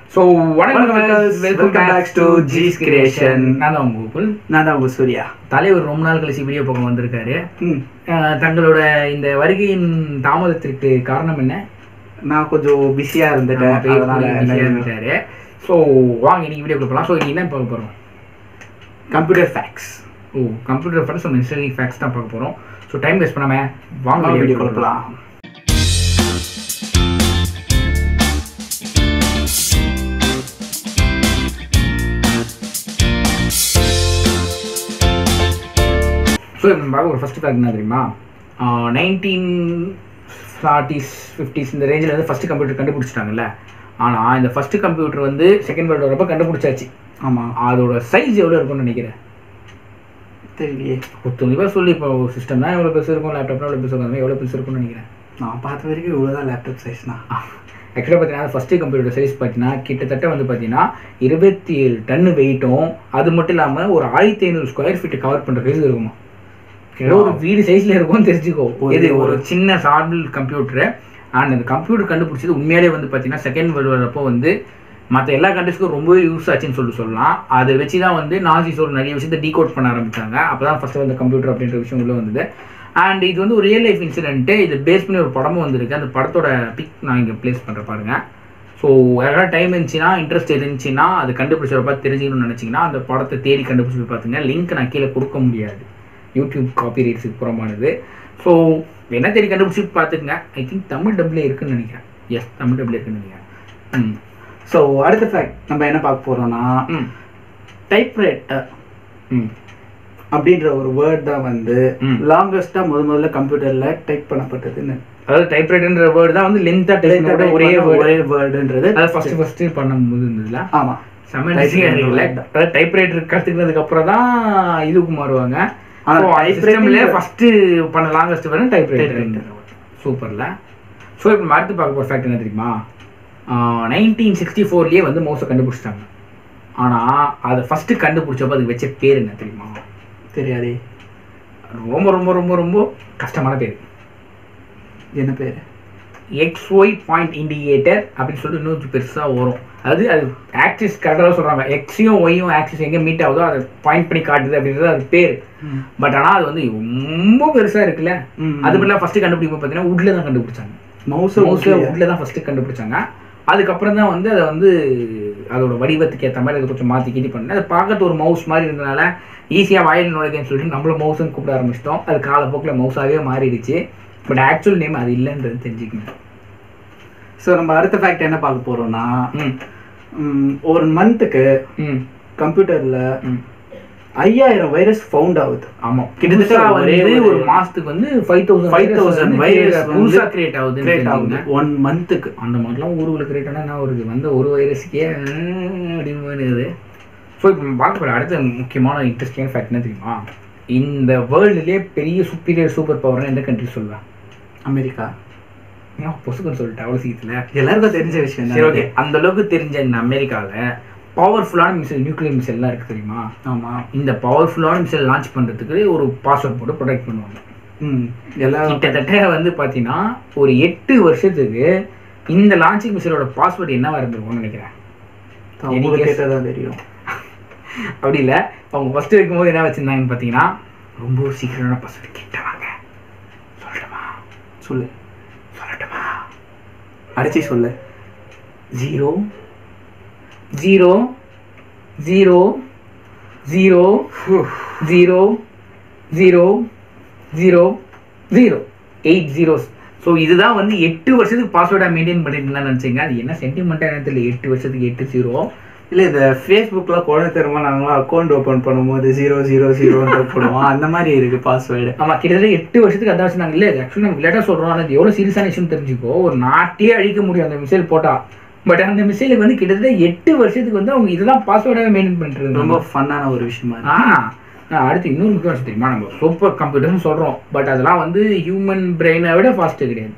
So வணக்கம் Welcome welcome back back to to G's ஜீஸ் Creation. Creation நான் தான் உங்க கோகுல் நான் தான் உங்க சூர்யா தலைவர் ரொம்ப நாள் கழிச்சு வீடியோ பக்கம் வந்திருக்காரு ம் அஹ், தங்களோட இந்த வருகையின் தாமதத்திற்கு காரணம் என்ன நான் கொஞ்சம் பிஸியா இருந்துட்டேன் அதனால இருந்துட்டாரு ஸோ வாங்க இன்னைக்கு வீடியோ போகலாம் ஸோ இன்னைக்கு என்ன பார்க்க போகிறோம் கம்ப்யூட்டர் ஃபேக்ஸ் ஓ கம்ப்யூட்டர் ஃபர்ஸ்ட் நம்ம இன்ஸ்டாலிங் ஃபேக்ஸ் தான் பார்க்க போகிறோம் ஸோ டைம் வேஸ்ட் பண்ணாம வாங்க வீடியோ வீடியோ கொடுக்கலாம் ஸோ நம்ம பார்க்க ஒரு ஃபஸ்ட்டு ஃபேக்ட் என்ன தெரியுமா நைன்டீன் ஃபார்ட்டிஸ் ஃபிஃப்டிஸ் இந்த ரேஞ்சில் வந்து ஃபஸ்ட்டு கம்ப்யூட்டர் கண்டுபிடிச்சிட்டாங்கல்ல ஆனால் இந்த ஃபஸ்ட்டு கம்ப்யூட்டர் வந்து செகண்ட் வேர்ல்டு வரப்போ கண்டுபிடிச்சாச்சு ஆமா அதோட சைஸ் எவ்வளோ இருக்கும்னு நினைக்கிறேன் தெரியலையே ஒருத்தவங்க பேர் சொல்லி இப்போ சிஸ்டம்னா எவ்வளோ பெருசு இருக்கும் லேப்டாப்னா எவ்வளோ பெருசு இருக்கும் அந்த மாதிரி எவ்வளோ பெருசு இருக்கும்னு நினைக்கிறேன் நான் பார்த்த வரைக்கும் இவ்வளோதான் லேப்டாப் சைஸ்னா ஆக்சுவலாக பார்த்தீங்கன்னா ஃபஸ்ட்டு கம்ப்யூட்டர் சைஸ் பார்த்தீங்கன்னா கிட்டத்தட்ட வந்து பார்த்தீங்கன்னா இருபத்தி ஏழு டன்னு வெயிட்டும் அது மட்டும் இல்லாமல் ஒரு ஆயிரத்தி ஐநூறு ஸ்கொயர் ஃபீட் கவர் பண்ணுற சைஸ் இருக்குமா கிட்டத்தட்ட ஒரு வீடு சைஸ்ல இருக்கும்னு தெரிஞ்சுக்கோ ஒரு- இது ஒரு சின்ன சார்பிள் கம்ப்யூட்டரு அண்ட் அந்த கம்ப்யூட்டர் கண்டுபிடிச்சது உண்மையாலே வந்து பார்த்தீங்கன்னா செகண்ட் வேர்ல்டு வரப்போ வந்து மற்ற எல்லா கண்ட்ரிஸ்க்கும் ரொம்பவே யூஸ் ஆச்சுன்னு சொல்லிட்டு சொல்லலாம் அதை வச்சு தான் வந்து நாசிஸ் ஒரு நிறைய விஷயத்தை டீகோட் பண்ண ஆரம்பிச்சாங்க அப்போ தான் ஃபஸ்ட்டு வந்து கம்ப்யூட்டர் அப்படின்ற விஷயம் உள்ள வந்தது அண்ட் இது வந்து ஒரு ரியல் லைஃப் இன்சிடென்ட்டு இது பேஸ் பண்ணி ஒரு படமும் வந்திருக்கு அந்த படத்தோட பிக் நான் இங்கே ப்ளேஸ் பண்ணுறேன் பாருங்க ஸோ யாராவது டைம் இருந்துச்சுன்னா இன்ட்ரெஸ்ட் இருந்துச்சுன்னா அது கண்டுபிடிச்சப்ப தெரிஞ்சுக்கணும்னு நினச்சிங்கன்னா அந்த படத்தை தேடி கண்டுபிடிச்சி போய் பார்த்துங்க லிங்க் நான் கீழே கொடுக்க முடியாது யூடியூப் காப்பி ரைட்ஸுக்கு புறமானது ஸோ என்ன தேடி கண்டுபிடிச்சி பார்த்துக்குங்க ஐ திங்க் தமிழ் டபுளே இருக்குன்னு நினைக்கிறேன் எஸ் தமிழ் டபுளே இருக்குன்னு நினைக்கிறேன் ம் ஸோ அடுத்த ஃபேக்ட் நம்ம என்ன பார்க்க போறோம்னா ம் டைப்ரைட்டர் ம் அப்படின்ற ஒரு வேர்ட் தான் வந்து ம். லாங்கஸ்டா முத முதல்ல கம்ப்யூட்டர்ல டைப் பண்ணப்பட்டதுன்னு அதாவது டைப்ரைட்டர்ன்ற வேர்டு தான் வந்து லென்த்தாக டைப் Type ஒரே பண்ண வேர்டு ஒரே வேர்டுன்றது அதாவது ஃபஸ்ட்டு ஃபஸ்ட்டு பண்ணும்போது இருந்ததுல ஆமா செம்ம Typewriter interesting ஆ இருக்குல்ல word. அதாவது டைப்ரைட்டர் கற்றுக்கினதுக்கு அப்புறம் தான் இதுக்கு மாறுவாங்க ஆனா ஸோ typewriting சிஸ்டம்ல ஃபஸ்ட்டு பண்ண லாங்கஸ்ட் வேணும் டைப்ரைட்டர் Typewriter. சூப்பர்ல ஸோ இப்போ நம்ம அடுத்து பார்க்க போகிற ஃபேக்ட் என்ன தெரியுமா நைன்டீன் சிக்ஸ்டி ஃபோர்லேயே வந்து மவுஸை கண்டுபிடிச்சிட்டாங்க ஆனால் அதை ஃபஸ்ட்டு கண்டுபிடிச்சப்போ அதுக்கு வச்ச பேர் என்ன தெரியுமா தெரியாதே ரொம்ப ரொம்ப ரொம்ப ரொம்ப கஷ்டமான பேர் என்ன பேரு எக்ஸ் ஒய் பாயிண்ட் இண்டிகேட்டர் அப்படின்னு சொல்லிட்டு இன்னும் பெருசாக வரும் அதாவது அது ஆக்சிஸ் கரெக்டாக சொல்கிறாங்க எக்ஸையும் ஒய்யும் ஆக்சிஸ் எங்கே மீட் ஆகுதோ அதை பாயிண்ட் பண்ணி காட்டுது அப்படின்றது அது பேர் பட் ஆனால் அது வந்து ரொம்ப பெருசாக இருக்குல்ல ம். அது பதிலாக ஃபஸ்ட்டு கண்டுபிடிக்கும் பார்த்தீங்கன்னா உட்ல தான் கண்டுபிடிச்சாங்க மவுஸ் மவுஸை உட்ல தான் ஃபஸ்ட்டு கண்டுபிடிச்சாங்க அதுக்கப்புறம் தான் வந்து அதை வந்து அதோட வடிவத்துக்கு ஏற்ற மாதிரி அதை கொஞ்சம் மாற்றி கீட்டி பண்ணி அதை பார்க்கறது ஒரு மவுஸ் மாதிரி இருந்தனால ஈஸியாக வாயில் நுழைதுன்னு சொல்லிட்டு நம்மளும் மவுஸ்ன்னு கூப்பிட ஆரம்பிச்சிட்டோம் அது காலப்போக்கில் மவுஸாகவே மாறிடுச்சு பட் ஆக்சுவல் நேம் அது இல்லைன்றது தெரிஞ்சுக்கணும் ஸோ நம்ம அடுத்த ஃபேக்ட் என்ன பார்க்க போறோம்னா ம் ம், ஒரு மந்த்துக்கு ம் கம்ப்யூட்டர்ல ம் ஐயாயிரம் வைரஸ் ஃபவுண்ட் ஆகுது ஆமா கிட்டத்தட்ட கிட்டத்தட்ட ஒரே ஒரே ஒரு- ஒரு மாசத்துக்கு வந்து ஃபைவ் தௌசண்ட் 5000 virus புதுசா வந்து கிரியேட் ஆகுது கிரியேட் ஆகுது ஒன் மந்த்துக்கு அந்த மாதிரிலாம் ஊருக்கு கிரியேட் ஆனால் என்ன வருது வந்த ஒரு வைரஸுக்கே அப்படின்னு போயிடுது ஸோ இப்போ நம்ம பார்க்க போகிற அடுத்த முக்கியமான இன்ட்ரெஸ்டிங்கான ஃபேக்ட் என்ன தெரியுமா இந்த வேர்ல்டுலேயே பெரிய சுப்பீரியர் சூப்பர் பவர்னு எந்த கண்ட்ரி சொல்லலாம் அமெரிக்கா ஏன் பொசுக்குன்னு சொல்லிட்டேன் அவ்வளோ சீக்கிரத்தில் எல்லாருக்கும் தெரிஞ்ச விஷயம் சரி தான் ஓகே அந்த அளவுக்கு தெரிஞ்ச இந்த அமெரிக்காவில் பவர்ஃபுல்லான மிசைல் நியூக்ளியர் மிசைல்லாம் இருக்குது தெரியுமா ஆமா இந்த பவர்ஃபுல்லான மிசைல் லான்ச் பண்ணுறதுக்கு ஒரு பாஸ்வேர்ட் போட்டு ப்ரொடெக்ட் பண்ணுவாங்க ம் எல்லாரும் கிட்டத்தட்ட வந்து பார்த்தீங்கன்னா ஒரு எட்டு வருஷத்துக்கு இந்த லான்ச்சிங் மிஷினோட பாஸ்வேர்டு என்னவா இருந்திருக்கும்னு நினைக்கிறேன் உங்களுக்கு கேட்டதான் தெரியும் அப்படி இல்லை அவங்க ஃபர்ஸ்ட் இருக்கும்போது என்ன வச்சிருந்தாங்கன்னு பார்த்தீங்கன்னா ரொம்ப ஒரு சீக்கிரமான பாஸ்வேர்டு கேட்டவாங்க சொல்லட்டுமா சொல்லு சொல்லட்டுமா அடிச்சு சொல்லு zero zero zero zero zero zero zero zero eight zeros so இதுதான் வந்து எட்டு வருஷத்துக்கு பாஸ்வேர்டாக மெயின்டைன் பண்ணிட்டு இருந்தான்னு நினச்சிங்க அது என்ன சென்டிமெண்ட்டாக என்ன தெரியல எட்டு வருஷத்துக்கு எட்டு ஜீரோ இல்ல இந்த ஃபேஸ்புக்ல குழந்தை தருமா நாங்களாம் அக்கௌண்ட் ஓபன் பண்ணும்போது ஜீரோ ஜீரோ ஜீரோன்னு போடுவோம் அந்த மாதிரி இருக்கு பாஸ்வேர்டு ஆமாம் கிட்டத்தட்ட எட்டு வருஷத்துக்கு அதான் வச்சு நாங்கள் இல்லை ஆக்சுவலி நம்ம விளையாட்டாக சொல்கிறோம் ஆனால் இது எவ்வளோ சீரியஸான விஷயம் தெரிஞ்சுக்கோ ஒரு நாட்டையே அழிக்க முடியும் அந்த மிசைல் போட்டால் பட் அந்த மிசைலுக்கு வந்து கிட்டத்தட்ட எட்டு வருஷத்துக்கு வந்து அவங்க இதெல்லாம் பாஸ்வேர்டாக மெயின்டைன் பண்ணிட்டு இருந்தாங்க ரொம்ப ஃபன்னான ஒரு விஷயமா இருக்கு ஆ ஆ, அடுத்து இன்னொரு முக்கிய விஷயம் தெரியுமா நம்ம சூப்பர் கம்ப்யூட்டர்னு சொல்கிறோம் பட் அதெல்லாம் வந்து ஹியூமன் பிரெயினை விட ஃபாஸ்ட்டு கிடையாது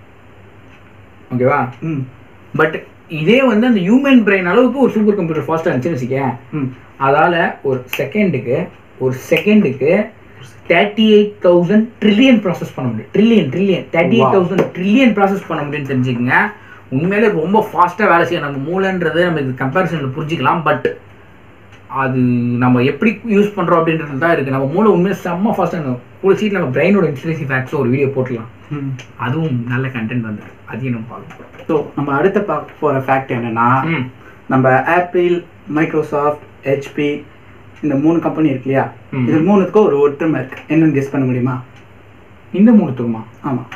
ஓகேவா ம் பட் இதே வந்து அந்த ஹியூமன் பிரெயின் அளவுக்கு ஒரு சூப்பர் கம்ப்யூட்டர் ஃபாஸ்ட்டாக இருந்துச்சுன்னு வச்சுக்கேன் ம் அதால் ஒரு செகண்டுக்கு ஒரு செகண்டுக்கு thirty eight thousand trillion process பண்ண முடியும் trillion trillion thirty eight thousand trillion process பண்ண முடியும்னு தெரிஞ்சுக்கங்க உண்மையிலே ரொம்ப ஃபாஸ்ட்டாக வேலை செய்யும் நம்ம மூளைன்றது நம்ம இது கம்பேரிசனில் புரிஞ்சிக்கலாம் பட் அது நம்ம எப்படி யூஸ் பண்ணுறோம் அப்படின்றது தான் இருக்குது நம்ம மூளை உண்மையிலே செம்ம ஃபாஸ்ட்டாக கூட சீட்டில் நம்ம பிரெயினோட இன்ஸ்டலேசி ஃபேக்ட்ஸ் ஒரு வீடியோ போட்டுக்கலாம் ம் அதுவும் நல்ல கண்டென்ட் வந்தது அதையும் நம்ம பார்க்கலாம் ஸோ நம்ம அடுத்த பார்க்க போகிற ஃபேக்ட் என்னன்னா ம் நம்ம ஆப்பிள் மைக்ரோசாஃப்ட் ஹெச்பி இந்த மூணு கம்பெனி இருக்கு இல்லையா ம். இது மூணுத்துக்கும் ஒரு ஒற்றுமை இருக்கு என்னன்னு கெஸ் பண்ண முடியுமா இந்த மூணு தருமா ஆமாம்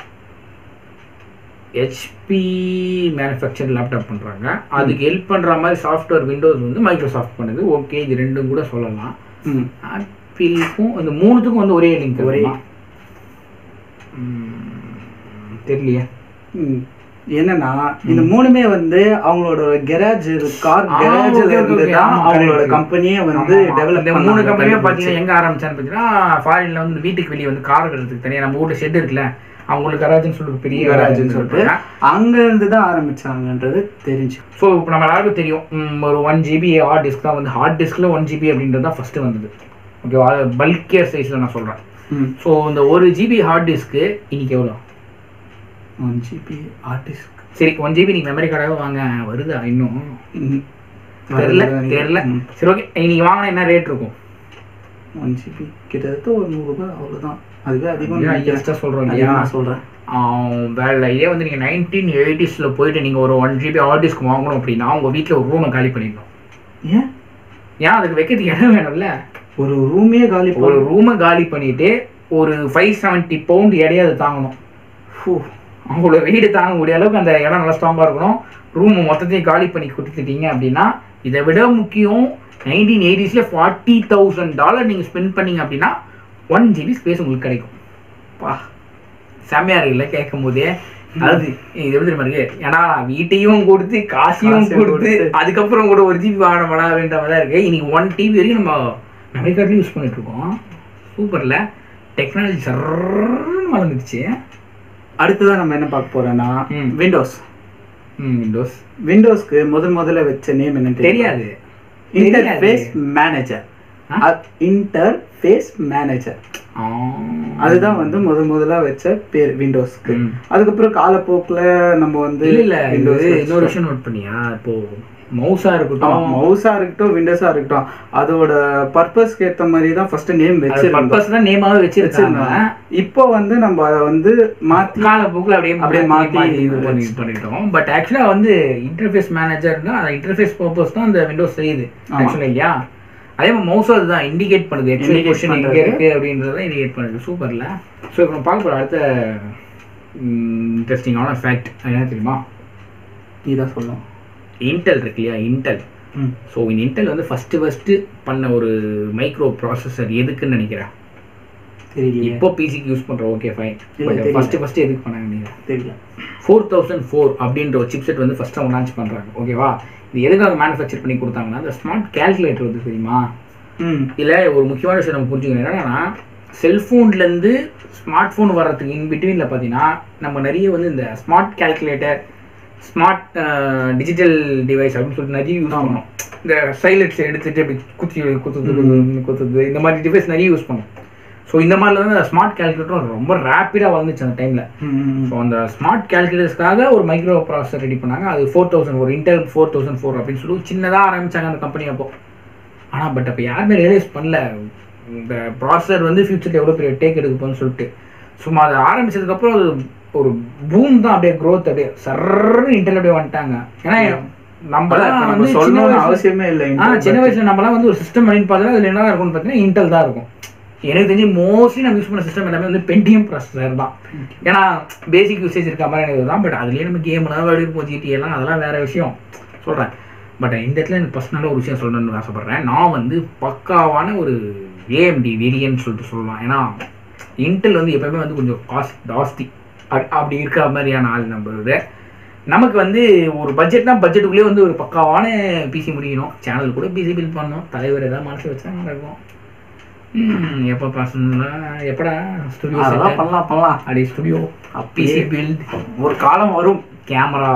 ஹெச்பி மேனுஃபேக்சர் லேப்டாப் பண்ணுறாங்க அதுக்கு ஹெல்ப் பண்ணுற மாதிரி சாஃப்ட்வேர் விண்டோஸ் வந்து மைக்ரோசாஃப்ட் பண்ணுது ஓகே இது ரெண்டும் கூட சொல்லலாம் ம் ஆப்பிளுக்கும் இந்த மூணுத்துக்கும் வந்து ஒரே லிங்க் ஒரே. ஒரே தெரியலையே ம். என்னன்னா இந்த மூணுமே வந்து அவங்களோட கெராஜ் கார் ஆ, கெராஜ்ல okay, okay, இருந்து okay. தான் ஆமா, அவங்களோட correct. கம்பெனியே வந்து ஆமா, ஆமா. டெவலப் இந்த மூணு கம்பெனியும் பார்த்தீங்கன்னா எங்க ஆரம்பிச்சான்னு பார்த்தீங்கன்னா ஃபாரின்ல வந்து வீட்டுக்கு வெளியே வந்து கார் இருக்கிறதுக்கு தனியாக நம்ம ஊர்ல ஷெட் இருக்குல்ல அவங்களுக்கு கராஜ்னு சொல்லிட்டு ஒரு பெரிய கராஜ்னு சொல்லிட்டு அங்க இருந்து தான் ஆரம்பிச்சாங்கன்றது தெரிஞ்சு ஸோ இப்போ நம்ம எல்லாருக்கும் தெரியும் ம், ஒரு ஒன் ஜிபி ஹார்ட் டிஸ்க் தான் வந்து ஹார்ட் டிஸ்கில் ஒன் ஜிபி அப்படின்றது தான் ஃபஸ்ட்டு வந்தது ஓகேவா பல்கியர் சைஸில் நான் சொல்கிறேன் ம் ஸோ இந்த ஒரு ஜிபி ஹார்ட் டிஸ்க்கு இன்னைக்கு எவ்வளோ ஒன் ஜிபி ஆர்டிஸ்ட் சரி ஒன் ஜிபி நீங்கள் மெமரி கார்டாக வாங்க வருதா இன்னும் தெரில தெரில சரி ஓகே இன்னைக்கு வாங்கினா என்ன ரேட் இருக்கும் ஒன் ஜிபி கிட்டத்தட்ட ஒரு நூறுரூபா அவ்வளோதான் அதுவே அதிகம் ஹையஸ்ட்டாக சொல்கிறோம் இல்லையா அதிகமாக சொல்கிறேன் வேலை இதே வந்து நீங்கள் நைன்டீன் எயிட்டிஸில் போயிட்டு நீங்கள் ஒரு ஒன் ஜிபி ஹார்ட் டிஸ்க் வாங்கணும் அப்படின்னா உங்கள் வீட்டில் ஒரு ரூமை காலி பண்ணிடணும் ஏன் ஏன் அதுக்கு வைக்கிறதுக்கு இடம் வேணும்ல ஒரு ரூமே காலி ஒரு போல ரூமை காலி பண்ணிட்டு ஒரு ஃபைவ் செவன்ட்டி பவுண்ட் எடையை அது தாங்கணும் அவங்களோட வீடு தாங்க முடிய அளவுக்கு அந்த இடம் நல்லா ஸ்ட்ராங்காக இருக்கணும் ரூம் மொத்தத்தையும் காலி பண்ணி கொடுத்துட்டீங்க அப்படின்னா இதை விட முக்கியம் நைன்டீன் எயிட்டிஸில் ஃபார்ட்டி தௌசண்ட் டாலர் நீங்கள் ஸ்பெண்ட் பண்ணீங்க அப்படின்னா ஒன் ஜிபி ஸ்பேஸ் உங்களுக்கு கிடைக்கும் பா செம்மையா இருக்குல்ல கேட்கும் போதே அது இது எப்படி தெரியுமா இருக்கு ஏன்னா நான் வீட்டையும் கொடுத்து காசையும் காசையும் கொடுத்து கொடுத்து. அதுக்கப்புறம் கூட ஒரு ஜிபி வாங்கணுமாடா அப்படின்ற மாதிரி தான் இருக்கு இன்னைக்கு ஒன் டிபி வரைக்கும் நம்ம மெமரி கார்ட்லையும் யூஸ் பண்ணிட்டு இருக்கோம் சூப்பர்ல டெக்னாலஜி சர்ன்னு வளர்ந்துருச்சு அடுத்ததான் நம்ம என்ன பார்க்க போறோம்னா ம். விண்டோஸ் ம் விண்டோஸ் விண்டோஸ்க்கு முதல் முதல்ல வச்ச நேம் என்னன்னு தெரியாது இன்டர்ஃபேஸ் மேனேஜர் ஆ? இன்டர்ஃபேஸ் மேனேஜர் ஆ. அதுதான் வந்து முத முதல்ல வச்ச பேர் விண்டோஸ்க்கு ம். அதுக்கப்புறம் காலப்போக்குல நம்ம வந்து இல்ல இல்ல இது விண்டோஸ் இன்னொரு விஷயம் நோட் பண்ணியா இப்போ மவுஸா இருக்கட்டும் மவுஸா இருக்கட்டும் விண்டோஸா இருக்கட்டும் அதோட பர்பஸ்க்கு ஏத்த மாதிரி தான் ஃபர்ஸ்ட் நேம் வச்சிருந்தோம் பர்பஸ் தான் நேமாவே வச்சிருக்காங்க வச்சிருந்தோம் இப்போ வந்து நம்ம அதை வந்து மாத்தி காலப்போக்கில் அப்படியே அப்படியே மாற்றி மாத்தி மாற்றி இது பண்ணி பண்ணிட்டோம் பட் ஆக்சுவலாக வந்து இன்டர்ஃபேஸ் மேனேஜர்னா அந்த இன்டர்ஃபேஸ் பர்பஸ் தான் அந்த விண்டோஸ் செய்யுது ஆமா. ஆக்சுவலாக இல்லையா அதே மாதிரி மவுஸும் அதுதான் இண்டிகேட் பண்ணுது எக்ஸல் Indicate கொஷின் எங்கே பண்றது. இருக்கு அப்படின்றத இண்டிகேட் பண்ணுது சூப்பர்ல ஸோ இப்போ நம்ம பார்க்க போகிற அடுத்த இன்ட்ரெஸ்டிங்கான ஃபேக்ட் என்ன தெரியுமா நீ தான் சொல்லணும் இன்டெல் இருக்கு இல்லையா இன்டெல் ம். ஸோ இந்த இன்டெல் வந்து ஃபஸ்ட்டு ஃபஸ்ட்டு பண்ண ஒரு மைக்ரோ ப்ராசஸர் எதுக்குன்னு நினைக்கிறேன் தெரியலையே இப்போ பிசிக்கு யூஸ் பண்ணுறோம் ஓகே ஃபைன் இல்ல, பட் தெரியல. ஃபஸ்ட்டு ஃபஸ்ட்டு எதுக்கு பண்ணாங்க நீங்கள் தெரியல ஃபோர் தௌசண்ட் ஃபோர் அப்படின்ற ஒரு சிப்செட் வந்து ஃபஸ்ட் அவங்க லான்ச் பண்ணுறாங்க ஓகேவா இது எதுக்காக மேனுஃபேக்சர் பண்ணி கொடுத்தாங்கன்னா இந்த ஸ்மார்ட் கேல்குலேட்டர் வந்து தெரியுமா ம் இதில் ஒரு முக்கியமான விஷயம் நம்ம புரிஞ்சுக்கணும் என்னன்னா செல்ஃபோன்லேருந்து ஸ்மார்ட் ஃபோன் வர்றதுக்கு இன் பிட்வீனில் பார்த்தீங்கன்னா நம்ம நிறைய வந்து இந்த smart calculator smart digital device அப்படின்னு சொல்லிட்டு நிறைய யூஸ் ஆமா. பண்ணோம் இந்த சைலட்ஸ் எடுத்துட்டு அப்படி குத்தி குத்துது குத்துது, குத்துது இந்த மாதிரி டிவைஸ் நிறைய யூஸ் பண்ணோம் ஸோ இந்த மாதிரில தான் ஸ்மார்ட் கேல்குலேட்டரும் ரொம்ப ரேப்பிடாக வளர்ந்துச்சு அந்த டைமில் ம் ஸோ அந்த ஸ்மார்ட் கேல்குலேட்டர்ஸ்க்காக ஒரு மைக்ரோ ப்ராசஸர் ரெடி பண்ணாங்க அது ஃபோர் தௌசண்ட் ஒரு இன்டெல் ஃபோர் தௌசண்ட் ஃபோர் அப்படின்னு சொல்லி சின்னதாக ஆரம்பிச்சாங்க அந்த கம்பெனி அப்போ ஆனால் பட் அப்போ யாருமே ரியலைஸ் பண்ணல இந்த ப்ராசஸர் வந்து ஃபியூச்சரில் எவ்வளோ பெரிய டேக் எடுக்குப்போன்னு சொல்லிட்டு சும்மா அதை ஆரம்பிச்சதுக்கப்புறம் அது ஒரு பூம் தான் அப்படியே growth அப்படியே சர்ன்னு இன்டெல் அப்படியே வந்துட்டாங்க ஏன்னா நம்மளாம் நம்ம வந்து சின்ன சொல்லணும்னு வயசுல- அவசியமே இல்லை ஆ சின்ன வயசுல நம்மலாம் வந்து ஒரு சிஸ்டம் அப்படின்னு பார்த்தா அதுல என்ன இருக்கும்னு பார்த்தீங்கன்னா இன்டெல் தான் இருக்கும் எனக்கு தெரிஞ்சு மோஸ்ட்லி நம்ம யூஸ் பண்ண சிஸ்டம் எல்லாமே வந்து பென்டிஎம் ப்ராசஸர் தான் ஏன்னா பேசிக் யூசேஜ் இருக்க மாதிரி எனக்கு தான் பட் அதுலேயே நம்ம கேம்லாம் விளையாடிருப்போம் ஜிடி எல்லாம் அதெல்லாம் வேற விஷயம் சொல்கிறேன் பட் இந்த இடத்துல எனக்கு பர்சனலாக ஒரு விஷயம் சொல்லணும்னு ஆசைப்பட்றேன் நான் வந்து பக்காவான ஒரு ஏஎம்டி வேரியன்ட் சொல்லிட்டு சொல்லலாம் ஏன்னா இன்டெல் வந்து எப்பவுமே வந்து கொஞ்சம் காஸ்ட் ஜாஸ்தி அப்- அப்படி இருக்கிற மாதிரியான ஆள் நம்புறது நமக்கு வந்து ஒரு பட்ஜெட்னா பட்ஜெட்டுக்குள்ளேயே வந்து ஒரு பக்காவான பிசி முடியணும் சேனல் கூட பிசி பில் பண்ணணும் தலைவர் ஏதாவது மனசு வச்சா நடக்கும் ம், எப்போ பசங்களா எப்படா ஸ்டுடியோ அதெல்லாம் பண்ணலாம் பண்ணலாம் அப்படி ஸ்டுடியோ அப்படியே பிசி பில்ட் ஒரு காலம் வரும் கேமரா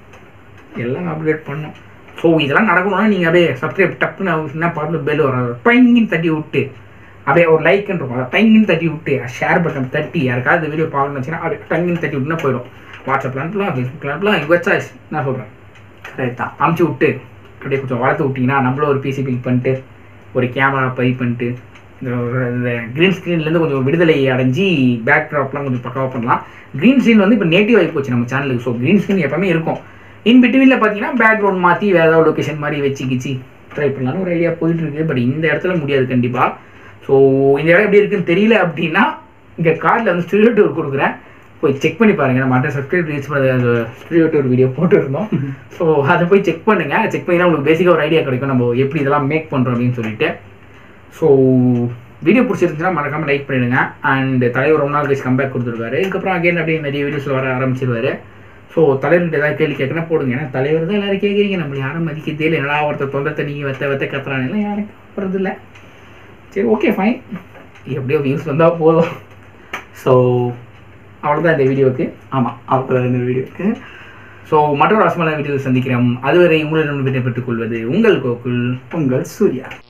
எல்லாம் அப்டேட் பண்ணும் ஸோ இதெல்லாம் நடக்கணும்னா நீங்கள் அப்படியே சப்ஸ்கிரைப் டப்புன்னு என்ன பாட்டில் பெல் வரும் டைங்கின்னு தட்டி விட்டு அப்படியே ஒரு லைக்ன்னு இருக்கும் டைங்கின்னு தட்டி விட்டு ஷேர் பட்டன் தட்டி யாருக்காவது இந்த வீடியோ பார்க்கணும்னு வச்சுன்னா அப்படியே டங்கின்னு தட்டி விட்டுனா போயிடும் வாட்ஸ்அப்பில் அனுப்பலாம் ஃபேஸ்புக்கில் அனுப்பலாம் யுவர் சாய்ஸ் நான் சொல்கிறேன் கரெக்ட் தான் அமுச்சு விட்டு அப்படியே கொஞ்சம் வளர்த்து விட்டிங்கன்னா நம்மளும் ஒரு பிசி பில் பண்ணிட்டு ஒரு கேமரா பை பண்ணிட்டு இந்த ஒரு இந்த க்ரீன் ஸ்க்ரீன்லேருந்து கொஞ்சம் விடுதலை அடைஞ்சி பேக் ட்ராப்லாம் கொஞ்சம் பக்காவாக பண்ணலாம் க்ரீன் ஸ்க்ரீன் வந்து இப்போ நேட்டிவ் ஆகி போச்சு நம்ம சேனலுக்கு ஸோ க்ரீன் ஸ்க்ரீன் எப்பவுமே இருக்கும் இன் பிட்வீனில் பார்த்தீங்கன்னா பேக்ரவுண்ட் மாற்றி வேறு ஏதாவது லொக்கேஷன் மாதிரி வச்சு கிச்சு ட்ரை பண்ணலாம்னு ஒரு ஐடியா போயிட்டு இருக்கு பட் இந்த இடத்துல முடியாது கண்டிப்பாக ஸோ இந்த இடம் எப்படி இருக்குன்னு தெரியல அப்படின்னா இங்கே கார்டில் வந்து ஸ்டுடியோ டூர் கொடுக்குறேன் போய் செக் பண்ணி பாருங்க நம்ம மற்ற சப்ஸ்கிரைப் ரீச் பண்ண ஸ்டுடியோ டூர் வீடியோ போட்டுருந்தோம் ஸோ அதை போய் செக் பண்ணுங்க செக் பண்ணி உங்களுக்கு பேசிக்காக ஒரு ஐடியா கிடைக்கும் நம்ம எப்படி இதெல்லாம் மேக் பண்ணுறோம் அப்படின்னு சொல்லிட்டு ஸோ வீடியோ பிடிச்சிருந்துச்சுன்னா மறக்காம லைக் பண்ணிடுங்க அண்ட் தலைவர் ரொம்ப நாள் கழிச்சு கம்பேக் கொடுத்துருக்காரு இதுக்கப்புறம் அகைன் அப்படியே நிறைய வீடியோஸ் வர ஆரம்பிச்சிருவாரு ஸோ தலைவர்கிட்ட ஏதாவது கேள்வி கேட்கணும் போடுங்க ஏன்னா தலைவர் தான் எல்லாரும் கேட்குறீங்க நம்மள யாரும் மதிக்கிறதே இல்லை என்னடா ஒருத்தர் தொண்டத்தை நீங்கள் வெத்த வெத்த கத்துறாங்க யாரும் போகிறது இல்லை சரி ஓகே ஃபைன் எப்படியோ வியூஸ் வந்தால் போதும் ஸோ அவ்வளோதான் இந்த வீடியோவுக்கு ஆமாம் அவ்வளோ இந்த வீடியோக்கு ஸோ மற்றொரு ரசமான வீடியோவில் சந்திக்கிறோம் அதுவரை உங்களிடம் விடைபெற்றுக் கொள்வது உங்கள் கோகுல் உங்கள் சூர்யா